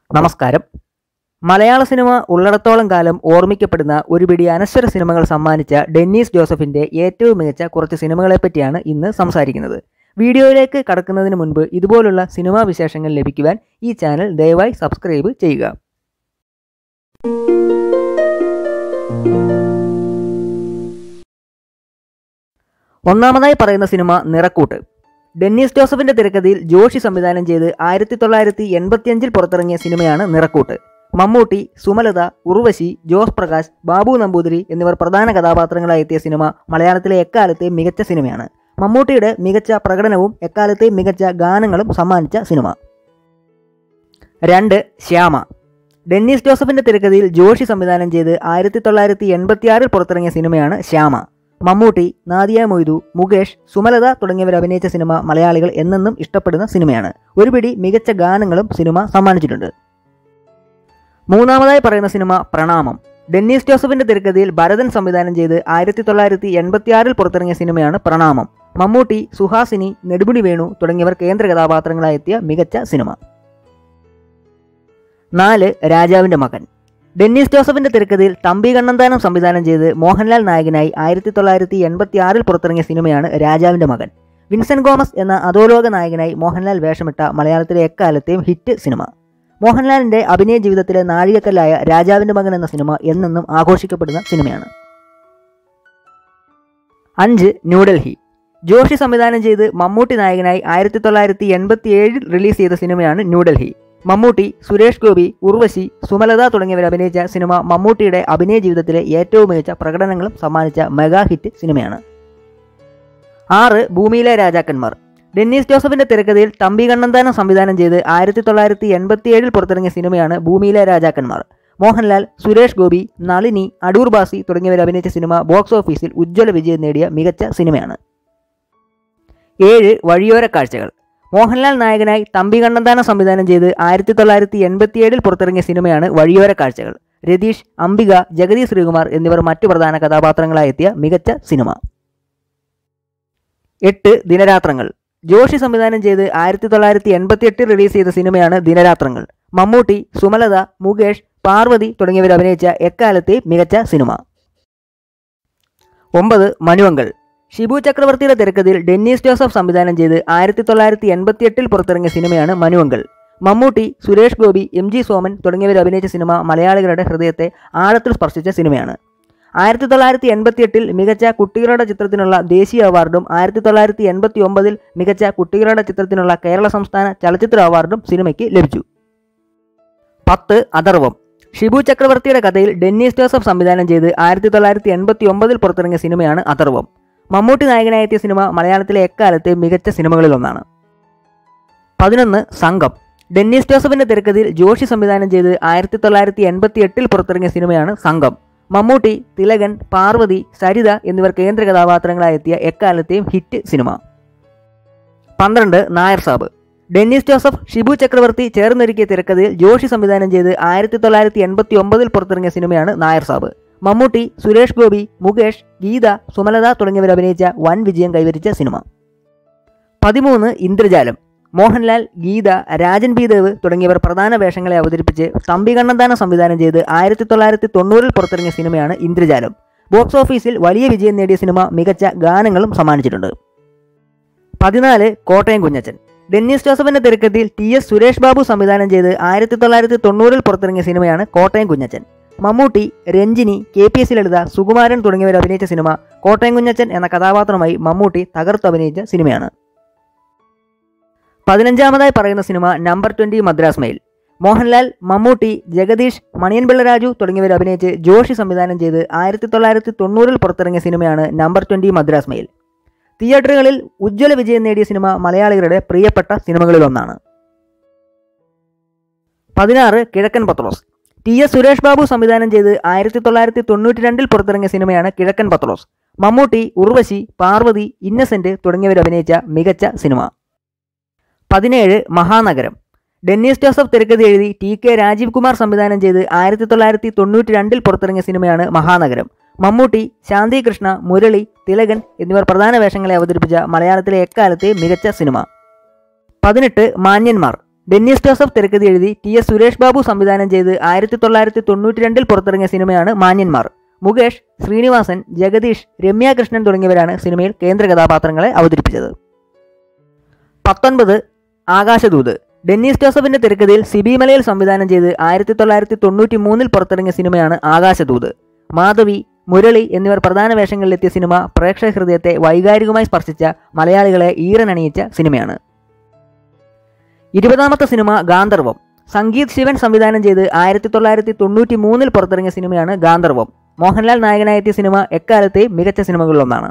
നമസ്കാരം മലയാള സിനിമ ഉള്ളിടത്തോളം കാലം ഓർമ്മിക്കപ്പെടുന്ന ഒരു പിടി അനശ്വര സിനിമകൾ സമ്മാനിച്ച ഡെന്നീസ് ജോസഫിന്റെ ഏറ്റവും മികച്ച കുറച്ച് സിനിമകളെ പറ്റിയാണ് ഇന്ന് സംസാരിക്കുന്നത് വീഡിയോയിലേക്ക് കടക്കുന്നതിന് മുൻപ് ഇതുപോലുള്ള സിനിമാ വിശേഷങ്ങൾ ലഭിക്കുവാൻ ഈ ചാനൽ ദയവായി സബ്സ്ക്രൈബ് ചെയ്യുക ഒന്നാമതായി പറയുന്ന സിനിമ നിറക്കൂട്ട് ഡെന്നീസ് ജോസഫിന്റെ തിരക്കഥയിൽ ജോഷി സംവിധാനം ചെയ്ത് ആയിരത്തി തൊള്ളായിരത്തി എൺപത്തിയഞ്ചിൽ പുറത്തിറങ്ങിയ സിനിമയാണ് നിറക്കൂട്ട് മമ്മൂട്ടി സുമലത ഉർവശി ജോസ് പ്രകാശ് ബാബു നമ്പൂതിരി എന്നിവർ പ്രധാന കഥാപാത്രങ്ങളായി എത്തിയ സിനിമ മലയാളത്തിലെ എക്കാലത്തെ മികച്ച സിനിമയാണ് മമ്മൂട്ടിയുടെ മികച്ച പ്രകടനവും എക്കാലത്തെ മികച്ച ഗാനങ്ങളും സമ്മാനിച്ച സിനിമ രണ്ട് ശ്യാമ ഡെന്നീസ് ജോസഫിന്റെ തിരക്കഥയിൽ ജോഷി സംവിധാനം ചെയ്ത് ആയിരത്തി തൊള്ളായിരത്തി എൺപത്തിയാറിൽ പുറത്തിറങ്ങിയ സിനിമയാണ് ശ്യാമ മമ്മൂട്ടി നാദിയ മൊയ്തു മുകേഷ് സുമലത തുടങ്ങിയവർ അഭിനയിച്ച സിനിമ മലയാളികൾ എന്നെന്നും ഇഷ്ടപ്പെടുന്ന സിനിമയാണ് ഒരു പിടി മികച്ച ഗാനങ്ങളും സിനിമ സമ്മാനിച്ചിട്ടുണ്ട് മൂന്നാമതായി പറയുന്ന സിനിമ പ്രണാമം ഡെന്നീസ് ജോസഫിന്റെ തിരക്കഥയിൽ ഭരതൻ സംവിധാനം ചെയ്ത് ആയിരത്തി തൊള്ളായിരത്തി എൺപത്തിയാറിൽ പുറത്തിറങ്ങിയ സിനിമയാണ് പ്രണാമം മമ്മൂട്ടി സുഹാസിനി നെടുമുടി വേണു തുടങ്ങിയവർ കേന്ദ്ര കഥാപാത്രങ്ങളായെത്തിയ മികച്ച സിനിമ നാല് രാജാവിന്റെ മകൻ ഡെന്നീസ് ജോസഫിന്റെ തിരക്കഥയിൽ തമ്പി കണ്ണന്താനം സംവിധാനം ചെയ്ത് മോഹൻലാൽ നായകനായി ആയിരത്തി തൊള്ളായിരത്തി എൺപത്തി ആറിൽ പുറത്തിറങ്ങിയ സിനിമയാണ് രാജാവിന്റെ മകൻ വിൻസെന്റ് ഗോമസ് എന്ന അധോലോക നായകനായി മോഹൻലാൽ വേഷമിട്ട മലയാളത്തിലെ എക്കാലത്തെയും ഹിറ്റ് സിനിമ മോഹൻലാലിന്റെ അഭിനയ ജീവിതത്തിലെ നാഴികക്കല്ലായ രാജാവിന്റെ മകൻ എന്ന സിനിമ എന്നെന്നും ആഘോഷിക്കപ്പെടുന്ന സിനിമയാണ് അഞ്ച് ന്യൂഡൽഹി ജോഷി സംവിധാനം ചെയ്ത് മമ്മൂട്ടി നായകനായി ആയിരത്തി തൊള്ളായിരത്തി എൺപത്തി ഏഴിൽ റിലീസ് ചെയ്ത സിനിമയാണ് ന്യൂഡൽഹി മമ്മൂട്ടി സുരേഷ് ഗോപി ഉർവശി സുമലത തുടങ്ങിയവർ അഭിനയിച്ച സിനിമ മമ്മൂട്ടിയുടെ അഭിനയ ജീവിതത്തിലെ ഏറ്റവും മികച്ച പ്രകടനങ്ങളും സമ്മാനിച്ച മെഗാ ഹിറ്റ് സിനിമയാണ് ആറ് ഭൂമിയിലെ രാജാക്കന്മാർ ഡെന്നീസ് ജോസഫിന്റെ തിരക്കഥയിൽ തമ്പി കണ്ണന്താനം സംവിധാനം ചെയ്ത് ആയിരത്തി തൊള്ളായിരത്തി എൺപത്തി ഏഴിൽ പുറത്തിറങ്ങിയ സിനിമയാണ് ഭൂമിയിലെ രാജാക്കന്മാർ മോഹൻലാൽ സുരേഷ് ഗോപി നളിനി അടൂർ ബാസി തുടങ്ങിയവർ അഭിനയിച്ച സിനിമ ബോക്സ് ഓഫീസിൽ ഉജ്ജ്വല വിജയം നേടിയ മികച്ച സിനിമയാണ് ഏഴ് വഴിയോര കാഴ്ചകൾ മോഹൻലാൽ നായകനായി തമ്പി കണ്ണന്താനം സംവിധാനം ചെയ്ത് ആയിരത്തി തൊള്ളായിരത്തി എൺപത്തിയേഴിൽ പുറത്തിറങ്ങിയ സിനിമയാണ് വഴിയോര കാഴ്ചകൾ രതീഷ് അംബിക ജഗതി ശ്രീകുമാർ എന്നിവർ മറ്റു പ്രധാന കഥാപാത്രങ്ങളായി എത്തിയ മികച്ച സിനിമ എട്ട് ദിനരാത്രങ്ങൾ ജോഷി സംവിധാനം ചെയ്ത് ആയിരത്തി തൊള്ളായിരത്തി എൺപത്തി എട്ടിൽ റിലീസ് ചെയ്ത സിനിമയാണ് ദിനരാത്രങ്ങൾ മമ്മൂട്ടി സുമലത മുകേഷ് പാർവതി തുടങ്ങിയവർ അഭിനയിച്ച എക്കാലത്തെ മികച്ച സിനിമ ഒമ്പത് മനുവങ്കൽ ഷിബു ചക്രവർത്തിയുടെ തിരക്കഥയിൽ ഡെന്നീസ് ജോസഫ് സംവിധാനം ചെയ്ത് ആയിരത്തി തൊള്ളായിരത്തി എൺപത്തി എട്ടിൽ പുറത്തിറങ്ങിയ സിനിമയാണ് മനുവങ്കൽ മമ്മൂട്ടി സുരേഷ് ഗോപി എം ജി സോമൻ തുടങ്ങിയവർ അഭിനയിച്ച സിനിമ മലയാളികളുടെ ഹൃദയത്തെ ആഴത്തിൽ സ്പർശിച്ച സിനിമയാണ് ആയിരത്തി തൊള്ളായിരത്തി എൺപത്തി എട്ടിൽ മികച്ച കുട്ടികളുടെ ചിത്രത്തിനുള്ള ദേശീയ അവാർഡും ആയിരത്തി തൊള്ളായിരത്തി എൺപത്തി ഒമ്പതിൽ മികച്ച കുട്ടികളുടെ ചിത്രത്തിനുള്ള കേരള സംസ്ഥാന ചലച്ചിത്ര അവാർഡും സിനിമയ്ക്ക് ലഭിച്ചു പത്ത് അഥർവം ഷിബു ചക്രവർത്തിയുടെ കഥയിൽ ഡെന്നീസ് ജോസഫ് സംവിധാനം ചെയ്ത് ആയിരത്തി തൊള്ളായിരത്തി എൺപത്തി ഒമ്പതിൽ പുറത്തിറങ്ങിയ സിനിമയാണ് അഥർവം മമ്മൂട്ടി നായകനായെത്തിയ സിനിമ മലയാളത്തിലെ എക്കാലത്തെ മികച്ച സിനിമകളിലൊന്നാണ് പതിനൊന്ന് സംഘം ഡെന്നീസ് ജോസഫിന്റെ തിരക്കഥയിൽ ജോഷി സംവിധാനം ചെയ്ത് ആയിരത്തി തൊള്ളായിരത്തി എൺപത്തി എട്ടിൽ പുറത്തിറങ്ങിയ സിനിമയാണ് സംഘം മമ്മൂട്ടി തിലകൻ പാർവതി സരിത എന്നിവർ കേന്ദ്ര കഥാപാത്രങ്ങളായെത്തിയ എക്കാലത്തെയും ഹിറ്റ് സിനിമ പന്ത്രണ്ട് നായർ സാബ് ഡെന്നീസ് ജോസഫ് ഷിബു ചക്രവർത്തി ചേർന്നൊരുക്കിയ തിരക്കഥയിൽ ജോഷി സംവിധാനം ചെയ്ത് ആയിരത്തി തൊള്ളായിരത്തി എൺപത്തി ഒമ്പതിൽ പുറത്തിറങ്ങിയ സിനിമയാണ് നായർ സാബ് മമ്മൂട്ടി സുരേഷ് ഗോപി മുകേഷ് ഗീത സുമലത തുടങ്ങിയവർ അഭിനയിച്ച വൻ വിജയം കൈവരിച്ച സിനിമ പതിമൂന്ന് ഇന്ദ്രജാലം മോഹൻലാൽ ഗീത രാജൻ ബി ദേവ് തുടങ്ങിയവർ പ്രധാന വേഷങ്ങളെ അവതരിപ്പിച്ച് തമ്പി കണ്ണന്താനം സംവിധാനം ചെയ്ത് ആയിരത്തി തൊള്ളായിരത്തി തൊണ്ണൂറിൽ പുറത്തിറങ്ങിയ സിനിമയാണ് ഇന്ദ്രജാലം ബോക്സ് ഓഫീസിൽ വലിയ വിജയം നേടിയ സിനിമ മികച്ച ഗാനങ്ങളും സമ്മാനിച്ചിട്ടുണ്ട് പതിനാല് കോട്ടയം കുഞ്ഞച്ചൻ ഡെന്നീസ് ജോസഫിന്റെ തിരക്കഥയിൽ ടി എസ് സുരേഷ് ബാബു സംവിധാനം ചെയ്ത് ആയിരത്തി തൊള്ളായിരത്തി തൊണ്ണൂറിൽ പുറത്തിറങ്ങിയ സിനിമയാണ് Kottayam Kunjachan Mammootty Ranjini K P S Lalitha Sukumaran തുടങ്ങിയവർ അഭിനയിച്ച സിനിമ കോട്ടയം കുഞ്ഞച്ചൻ എന്ന കഥാപാത്രമായി മമ്മൂട്ടി തകർത്ത് അഭിനയിച്ച സിനിമയാണ് പതിനഞ്ചാമതായി പറയുന്ന സിനിമ number twenty Madras mail Mohanlal Mammootty Jagadish Maniyanpilla Raju തുടങ്ങിയവർ അഭിനയിച്ച് ജോഷി സംവിധാനം ചെയ്ത് ആയിരത്തി തൊള്ളായിരത്തി തൊണ്ണൂറിൽ പുറത്തിറങ്ങിയ സിനിമയാണ് നമ്പർ ട്വന്റി മദ്രാസ് മെയിൽ തിയേറ്ററുകളിൽ ഉജ്ജ്വല വിജയം നേടിയ സിനിമ മലയാളികളുടെ പ്രിയപ്പെട്ട സിനിമകളിലൊന്നാണ് പതിനാറ് കിഴക്കൻ പത്രോസ് ടി എസ് സുരേഷ് ബാബു സംവിധാനം ചെയ്ത് ആയിരത്തി തൊള്ളായിരത്തി തൊണ്ണൂറ്റി രണ്ടിൽ പുറത്തിറങ്ങിയ സിനിമയാണ് കിഴക്കൻ പത്രോസ് മമ്മൂട്ടി ഉർവശി പാർവതി ഇന്നസെന്റ് തുടങ്ങിയവർ അഭിനയിച്ച മികച്ച സിനിമ പതിനേഴ് മഹാനഗരം ഡെന്നീസ് ജോസഫ് തിരക്കഥ എഴുതി ടി കെ രാജീവ് കുമാർ സംവിധാനം ചെയ്ത് ആയിരത്തി തൊള്ളായിരത്തി തൊണ്ണൂറ്റി രണ്ടിൽ പുറത്തിറങ്ങിയ സിനിമയാണ് മഹാനഗരം മമ്മൂട്ടി ശാന്തി കൃഷ്ണ മുരളി തിലകൻ എന്നിവർ പ്രധാന വേഷങ്ങളെ അവതരിപ്പിച്ച മലയാളത്തിലെ എക്കാലത്തെ മികച്ച സിനിമ പതിനെട്ട് മാന്യന്മാർ ഡെന്നിസ് ജോസഫ് തിരക്കഥ എഴുതി ടി എസ് സുരേഷ് ബാബു സംവിധാനം ചെയ്ത് ആയിരത്തി തൊള്ളായിരത്തി തൊണ്ണൂറ്റി രണ്ടിൽ പുറത്തിറങ്ങിയ സിനിമയാണ് മാന്യന്മാർ മുകേഷ് ശ്രീനിവാസൻ ജഗദീഷ് രമ്യ കൃഷ്ണൻ തുടങ്ങിയവരാണ് സിനിമയിൽ കേന്ദ്ര കഥാപാത്രങ്ങളെ അവതരിപ്പിച്ചത് പത്തൊൻപത് ആകാശദൂത് ഡെന്നീസ് ജോസഫിന്റെ തിരക്കഥയിൽ സിബി മലയിൽ സംവിധാനം ചെയ്ത് ആയിരത്തി തൊള്ളായിരത്തി തൊണ്ണൂറ്റി മൂന്നിൽ പുറത്തിറങ്ങിയ സിനിമയാണ് ആകാശദൂത് മാധവി മുരളി എന്നിവർ പ്രധാന വേഷങ്ങളിലെത്തിയ സിനിമ പ്രേക്ഷക ഹൃദയത്തെ വൈകാരികമായി സ്പർശിച്ച മലയാളികളെ ഈറനണിയിച്ച സിനിമയാണ് ഇരുപതാമത്തെ സിനിമ ഗാന്ധർവം സംഗീത് ശിവൻ സംവിധാനം ചെയ്ത് ആയിരത്തി തൊള്ളായിരത്തി തൊണ്ണൂറ്റി മൂന്നിൽ പുറത്തിറങ്ങിയ സിനിമയാണ് ഗാന്ധർവം മോഹൻലാൽ നായകനായെത്തിയ സിനിമ എക്കാലത്തെയും മികച്ച സിനിമകളിലൊന്നാണ്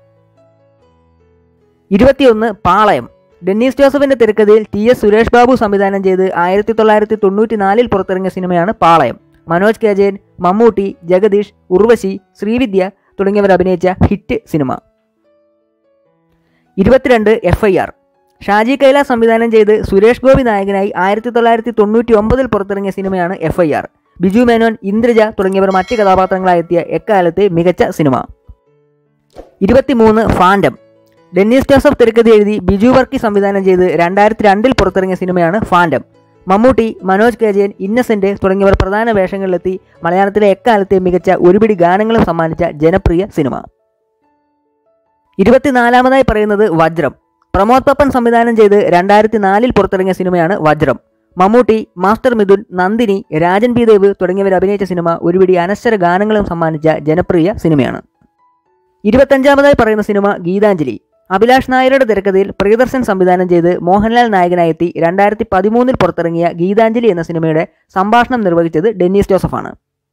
ഇരുപത്തിയൊന്ന് പാളയം ഡെന്നീസ് ജോസഫിന്റെ തിരക്കഥയിൽ ടി എസ് സുരേഷ് ബാബു സംവിധാനം ചെയ്ത് ആയിരത്തി തൊള്ളായിരത്തി തൊണ്ണൂറ്റി നാലിൽ പുറത്തിറങ്ങിയ സിനിമയാണ് പാളയം മനോജ് കെ ജയൻ മമ്മൂട്ടി ജഗദീഷ് ഉർവശി ശ്രീവിദ്യ തുടങ്ങിയവർ അഭിനയിച്ച ഹിറ്റ് സിനിമ ഇരുപത്തിരണ്ട് F I R Shaji Kailas സംവിധാനം ചെയ്ത് സുരേഷ് ഗോപി നായകനായി ആയിരത്തി തൊള്ളായിരത്തി തൊണ്ണൂറ്റി ഒമ്പതിൽ പുറത്തിറങ്ങിയ സിനിമയാണ് F I R Biju Menon Indraja തുടങ്ങിയവർ മറ്റ് കഥാപാത്രങ്ങളായെത്തിയ എക്കാലത്തെ മികച്ച സിനിമ ഇരുപത്തിമൂന്ന് ഫാൻഡം ഡെന്നീസ് ജോസഫ് തിരക്കഥ എഴുതി ബിജു വർക്കി സംവിധാനം ചെയ്ത് രണ്ടായിരത്തി രണ്ടിൽ പുറത്തിറങ്ങിയ സിനിമയാണ് ഫാൻഡം മമ്മൂട്ടി മനോജ് കെ ജയൻ ഇന്നസെന്റ് തുടങ്ങിയവർ പ്രധാന വേഷങ്ങളിലെത്തി മലയാളത്തിലെ എക്കാലത്തെ മികച്ച ഒരുപിടി ഗാനങ്ങളും സമ്മാനിച്ച ജനപ്രിയ സിനിമ ഇരുപത്തിനാലാമതായി പറയുന്നത് വജ്രം പ്രമോദ് പപ്പൻ സംവിധാനം ചെയ്ത് രണ്ടായിരത്തി നാലിൽ പുറത്തിറങ്ങിയ സിനിമയാണ് വജ്രം മമ്മൂട്ടി മാസ്റ്റർ മിഥുൻ നന്ദിനി രാജൻ പി ദേവ് തുടങ്ങിയവർ അഭിനയിച്ച സിനിമ ഒരുപിടി അനശ്വര ഗാനങ്ങളും സമ്മാനിച്ച ജനപ്രിയ സിനിമയാണ് ഇരുപത്തഞ്ചാമതായി പറയുന്ന സിനിമ ഗീതാഞ്ജലി അഭിലാഷ് നായരുടെ തിരക്കഥയിൽ പ്രിയദർശൻ സംവിധാനം ചെയ്ത് മോഹൻലാൽ നായകനായെത്തി രണ്ടായിരത്തി പതിമൂന്നിൽ പുറത്തിറങ്ങിയ ഗീതാഞ്ജലി എന്ന സിനിമയുടെ സംഭാഷണം നിർവഹിച്ചത് ഡെന്നീസ് ജോസഫാണ്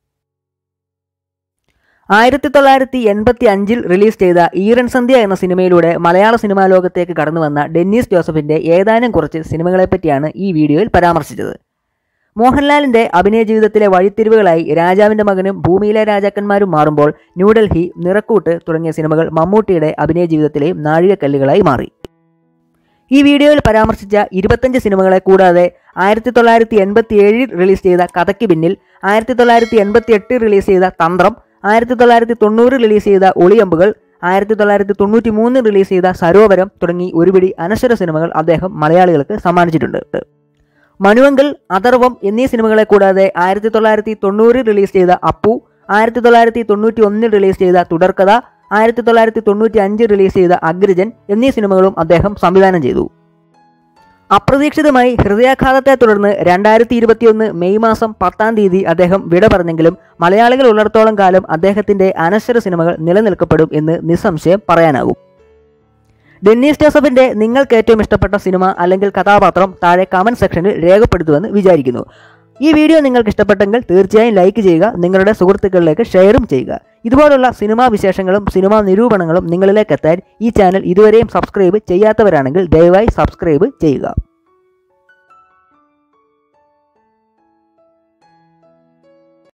ആയിരത്തി തൊള്ളായിരത്തി എൺപത്തി അഞ്ചിൽ റിലീസ് ചെയ്ത ഈറൻ സന്ധ്യ എന്ന സിനിമയിലൂടെ മലയാള സിനിമാ ലോകത്തേക്ക് കടന്നു വന്ന ഡെന്നീസ് ജോസഫിന്റെ ഏതാനും കുറച്ച് സിനിമകളെപ്പറ്റിയാണ് ഈ വീഡിയോയിൽ പരാമർശിച്ചത് മോഹൻലാലിന്റെ അഭിനയ ജീവിതത്തിലെ വഴിത്തിരിവുകളായി രാജാവിന്റെ മകനും ഭൂമിയിലെ രാജാക്കന്മാരും മാറുമ്പോൾ ന്യൂഡൽഹി നിറക്കൂട്ട് തുടങ്ങിയ സിനിമകൾ മമ്മൂട്ടിയുടെ അഭിനയ ജീവിതത്തിലെയും നാഴികക്കല്ലുകളായി മാറി ഈ വീഡിയോയിൽ പരാമർശിച്ച ഇരുപത്തഞ്ച് സിനിമകളെ കൂടാതെ ആയിരത്തി തൊള്ളായിരത്തി എൺപത്തി ഏഴിൽ റിലീസ് ചെയ്ത കഥയ്ക്ക് പിന്നിൽ ആയിരത്തി തൊള്ളായിരത്തി എൺപത്തി എട്ടിൽ റിലീസ് ചെയ്ത തന്ത്രം ആയിരത്തി തൊള്ളായിരത്തി തൊണ്ണൂറിൽ റിലീസ് ചെയ്ത ഒളിയമ്പുകൾ ആയിരത്തി തൊള്ളായിരത്തി തൊണ്ണൂറ്റി മൂന്നിൽ റിലീസ് ചെയ്ത സരോവരം തുടങ്ങി ഒരുപിടി അനശ്വര സിനിമകൾ അദ്ദേഹം മലയാളികൾക്ക് സമ്മാനിച്ചിട്ടുണ്ട് മനുവങ്കൽ അഥർവം എന്നീ സിനിമകളെ കൂടാതെ ആയിരത്തി തൊള്ളായിരത്തി തൊണ്ണൂറിൽ റിലീസ് ചെയ്ത അപ്പു ആയിരത്തി തൊള്ളായിരത്തി തൊണ്ണൂറ്റി ഒന്നിൽ റിലീസ് ചെയ്ത തുടർക്കഥ ആയിരത്തി തൊള്ളായിരത്തി തൊണ്ണൂറ്റി അഞ്ചിൽ റിലീസ് ചെയ്ത അഗ്രജൻ എന്നീ സിനിമകളും അദ്ദേഹം സംവിധാനം ചെയ്തു അപ്രതീക്ഷിതമായി ഹൃദയാഘാതത്തെ തുടർന്ന് രണ്ടായിരത്തി ഇരുപത്തിയൊന്ന് മെയ് മാസം പത്താം തീയതി അദ്ദേഹം വിട പറഞ്ഞെങ്കിലും മലയാളികൾ ഉള്ളിടത്തോളം കാലം അദ്ദേഹത്തിന്റെ അനശ്വര സിനിമകൾ നിലനിൽക്കപ്പെടും എന്ന് നിസ്സംശയം പറയാനാകും ഡെന്നീസ് ജോസഫിന്റെ നിങ്ങൾക്ക് ഏറ്റവും ഇഷ്ടപ്പെട്ട സിനിമ അല്ലെങ്കിൽ കഥാപാത്രം താഴെ കമന്റ് സെക്ഷനിൽ രേഖപ്പെടുത്തുമെന്ന് വിചാരിക്കുന്നു ഈ വീഡിയോ നിങ്ങൾക്ക് ഇഷ്ടപ്പെട്ടെങ്കിൽ തീർച്ചയായും ലൈക്ക് ചെയ്യുക നിങ്ങളുടെ സുഹൃത്തുക്കളിലേക്ക് ഷെയറും ചെയ്യുക ഇതുപോലുള്ള സിനിമാ വിശേഷങ്ങളും സിനിമാ നിരൂപണങ്ങളും നിങ്ങളിലേക്ക് എത്താൻ ഈ ചാനൽ ഇതുവരെയും സബ്സ്ക്രൈബ് ചെയ്യാത്തവരാണെങ്കിൽ ദയവായി സബ്സ്ക്രൈബ് ചെയ്യുക